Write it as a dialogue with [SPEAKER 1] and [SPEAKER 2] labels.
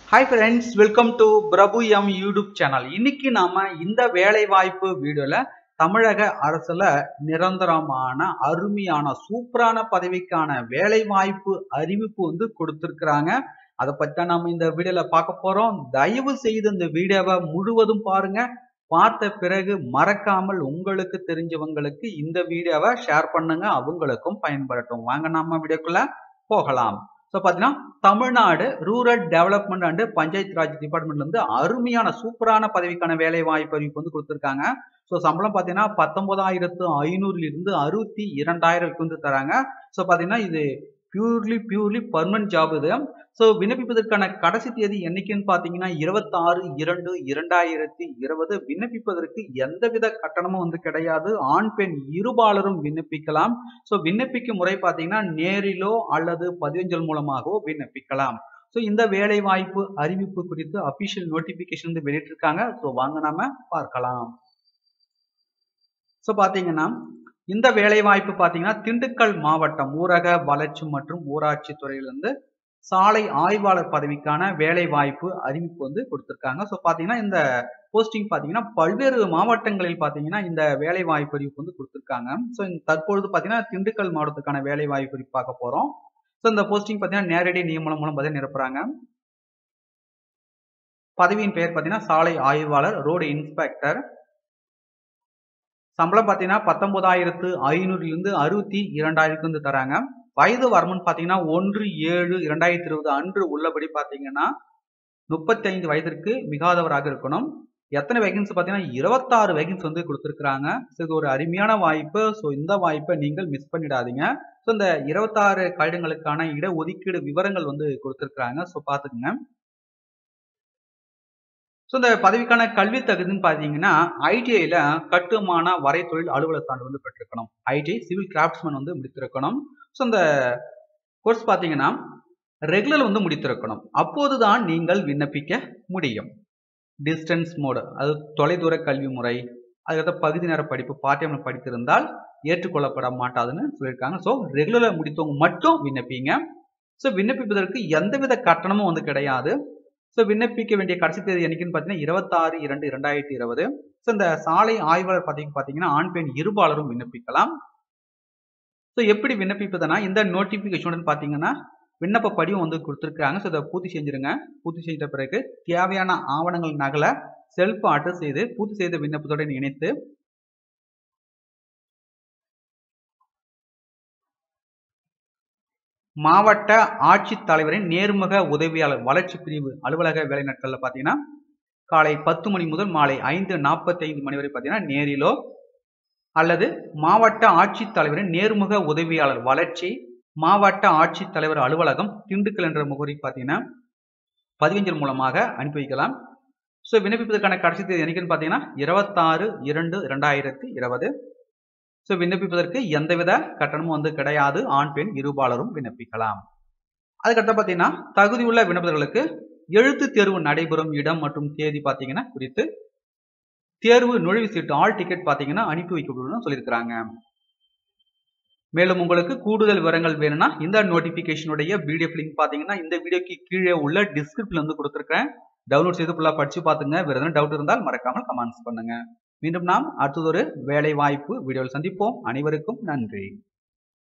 [SPEAKER 1] hi friends welcome to Prabhu M YouTube channel இன்னைக்கு நாம இந்த வேலை வாய்ப்பு வீடியோல தமிழக அரசுல நிரந்தரமான அருமையான சூப்பரான பதவிக்கான வேலை வாய்ப்பு அறிவிப்பு வந்து கொடுத்திருக்கிறாங்க அதை பத்தி தான் நம்ம இந்த வீடியோல பார்க்க போறோம் தயவு செய்து இந்த வீடியோவை முழுவதும் பாருங்க பார்த்த பிறகு மறக்காமல் உங்களுக்கு தெரிஞ்சவங்களுக்கு இந்த வீடியோவை ஷேர் பண்ணுங்க அவங்களுக்கும் பயன்படட்டும் வாங்க நம்ம வீடியோக்குள்ள போகலாம் ஸோ பார்த்தீங்கன்னா Tamil Nadu rural development and panchayat raj டிபார்ட்மெண்ட்ல இருந்து அருமையான சூப்பரான பதவிக்கான வேலை வாய்ப்பு அறிவிப்பு வந்து கொடுத்துருக்காங்க ஸோ சம்பளம் பார்த்தீங்கன்னா பத்தொன்பதாயிரத்து ஐநூறுல இருந்து அறுபத்தி இரண்டாயிரம் வந்து தராங்க ஸோ பார்த்தீங்கன்னா இது பியூர்லி பியூர்லி பர்மனன்ட் ஜாப் இது ஸோ விண்ணப்பிப்பதற்கான கடைசி தேதி என்னைக்குன்னு பார்த்தீங்கன்னா இருபத்தாறு இரண்டு இரண்டாயிரத்தி இருபது விண்ணப்பிப்பதற்கு எந்தவித கட்டணமும் வந்து கிடையாது ஆண் பெண் இருபாலரும் விண்ணப்பிக்கலாம் ஸோ விண்ணப்பிக்கும் முறை பார்த்தீங்கன்னா நேரிலோ அல்லது பதிவஞ்சல் மூலமாகவோ விண்ணப்பிக்கலாம் ஸோ இந்த வேலை வாய்ப்பு அறிவிப்பு குறித்து அபிஷியல் நோட்டிபிகேஷன் வந்து வெளியிட்டிருக்காங்க ஸோ வாங்க நாம பார்க்கலாம் ஸோ பார்த்தீங்கன்னா இந்த வேலை வாய்ப்பு பார்த்தீங்கன்னா திண்டுக்கல் மாவட்டம் ஊரக வளர்ச்சி மற்றும் ஊராட்சி துறையிலிருந்து சாலை ஆய்வாளர் பதவிக்கான வேலை வாய்ப்பு அறிவிப்பு வந்து கொடுத்துருக்காங்க ஸோ பார்த்தீங்கன்னா இந்த போஸ்டிங் பார்த்தீங்கன்னா பல்வேறு மாவட்டங்களில் பார்த்தீங்கன்னா இந்த வேலை வாய்ப்பு அறிவிப்பு வந்து கொடுத்துருக்காங்க ஸோ தற்பொழுது பார்த்தீங்கன்னா திண்டுக்கல் மாவட்டத்துக்கான வேலை வாய்ப்பு அறிவிப்பு பார்க்க போகிறோம் ஸோ இந்த போஸ்டிங் பார்த்தீங்கன்னா நேரடி நியமனம் மூலம் பார்த்தீங்கன்னா நிரப்புறாங்க பதவியின் பெயர் பார்த்தீங்கன்னா சாலை ஆய்வாளர் ரோடு இன்ஸ்பெக்டர் சம்பளம் பார்த்தீங்கன்னா பத்தொன்பதாயிரத்து ஐநூறுலேருந்து அறுபத்தி இரண்டாயிரத்துக்கு வந்து தராங்க வயது வரம்புன்னு பார்த்தீங்கன்னா ஒன்று ஏழு இரண்டாயிரத்தி இருபது அன்று உள்ளபடி பார்த்தீங்கன்னா முப்பத்தைந்து வயதிற்கு மிகாதவராக இருக்கணும் எத்தனை வேகன்சி பார்த்தீங்கன்னா இருபத்தாறு வேகன்சி வந்து கொடுத்துருக்குறாங்க ஸோ இது ஒரு அருமையான வாய்ப்பு ஸோ இந்த வாய்ப்பை நீங்கள் மிஸ் பண்ணிடாதீங்க ஸோ இந்த இருபத்தாறு கடிதங்களுக்கான இட ஒதுக்கீடு விவரங்கள் வந்து கொடுத்துருக்குறாங்க ஸோ பார்த்துக்குங்க ஸோ இந்த பதவிக்கான கல்வி தகுதின்னு பார்த்தீங்கன்னா ஐடிஐல கட்டுமான வரை தொழில் அலுவலர் சான்று வந்து பெற்றிருக்கணும் ஐடிஐ சிவில் கிராஃப்ட்ஸ்மேன் வந்து முடித்திருக்கணும் ஸோ இந்த கோர்ஸ் பார்த்தீங்கன்னா ரெகுலர் வந்து முடித்திருக்கணும் அப்போதுதான் நீங்கள் விண்ணப்பிக்க முடியும் டிஸ்டன்ஸ் மோடு அது தொலைதூர கல்வி முறை அதுக்கடுத்த பகுதி நேர படிப்பு பார்ட் டைம்ல படித்திருந்தால் ஏற்றுக்கொள்ளப்பட மாட்டாதுன்னு சொல்லியிருக்காங்க ஸோ ரெகுலரில் முடித்தவங்க மட்டும் விண்ணப்பிங்க ஸோ விண்ணப்பிப்பதற்கு எந்தவித கட்டணமும் வந்து கிடையாது ஸோ விண்ணப்பிக்க வேண்டிய கடைசி தேதி என்னைக்குன்னு பார்த்தீங்கன்னா இருபத்தாறு இரண்டு இரண்டாயிரத்தி இருபது ஸோ இந்த சாலை ஆய்வாளர் பதவிக்கு பார்த்தீங்கன்னா ஆண் பெண் இருபாலரும் விண்ணப்பிக்கலாம் ஸோ எப்படி விண்ணப்பிப்பதுனா இந்த நோட்டிஃபிகேஷன் பார்த்தீங்கன்னா விண்ணப்ப படிவம் வந்து கொடுத்துருக்காங்க ஸோ இதை பூர்த்தி செஞ்சிருங்க பூர்த்தி செய்த பிறகு தேவையான ஆவணங்கள் நகலை செல்ஃப் அட்ரஸ் செய்து பூர்த்தி செய்த விண்ணப்பத்துடன் இணைத்து மாவட்ட ஆட்சித்தலைவரின் நேர்முக உதவியாளர் வளர்ச்சி பிரிவு அலுவலக வேலை நாட்களில் பார்த்தீங்கன்னா காலை பத்து மணி முதல் மாலை ஐந்து நாற்பத்தி ஐந்து மணி வரை பார்த்தீங்கன்னா நேரிலோ அல்லது மாவட்ட ஆட்சித்தலைவரின் நேர்முக உதவியாளர் வளர்ச்சி மாவட்ட ஆட்சித்தலைவர் அலுவலகம் திண்டுக்கல் என்ற முகவரி பார்த்தீங்கன்னா பதிவஞ்சல் மூலமாக அனுப்பி வைக்கலாம் ஸோ விண்ணப்பிப்பதற்கான கடைசி தேதி என்னைக்குன்னு பார்த்தீங்கன்னா இருபத்தாறு இரண்டு இரண்டாயிரத்தி இருபது ஸோ விண்ணப்பிப்பதற்கு எந்தவித கட்டணமும் வந்து கிடையாது ஆண் பெண் இருபாலரும் விண்ணப்பிக்கலாம் அதுக்கடுத்து பார்த்தீங்கன்னா தகுதியுள்ள விண்ணப்பர்களுக்கு எழுத்து தேர்வு நடைபெறும் இடம் மற்றும் தேதி பார்த்தீங்கன்னா குறித்து தேர்வு நுழைவு சீட்டு ஆல் டிக்கெட் பார்த்தீங்கன்னா அனுப்பி வைக்கப்படும் சொல்லியிருக்கிறாங்க மேலும் உங்களுக்கு கூடுதல் விவரங்கள் வேணும்னா இந்த நோட்டிபிகேஷனுடைய பிடிஎஃப் லிங்க் பார்த்தீங்கன்னா இந்த வீடியோக்கு கீழே உள்ள டிஸ்கிரிப்ஷன்ல வந்து கொடுத்துருக்கேன் டவுன்லோட் செய்து ஃபுல்லாக படிச்சு பார்த்துங்க வேறு எதனா டவுட் இருந்தால் மறக்காமல் கமெண்ட்ஸ் பண்ணுங்க மீண்டும் நாம் அடுத்ததொரு வேலை வாய்ப்பு வீடியோவில் சந்திப்போம் அனைவருக்கும் நன்றி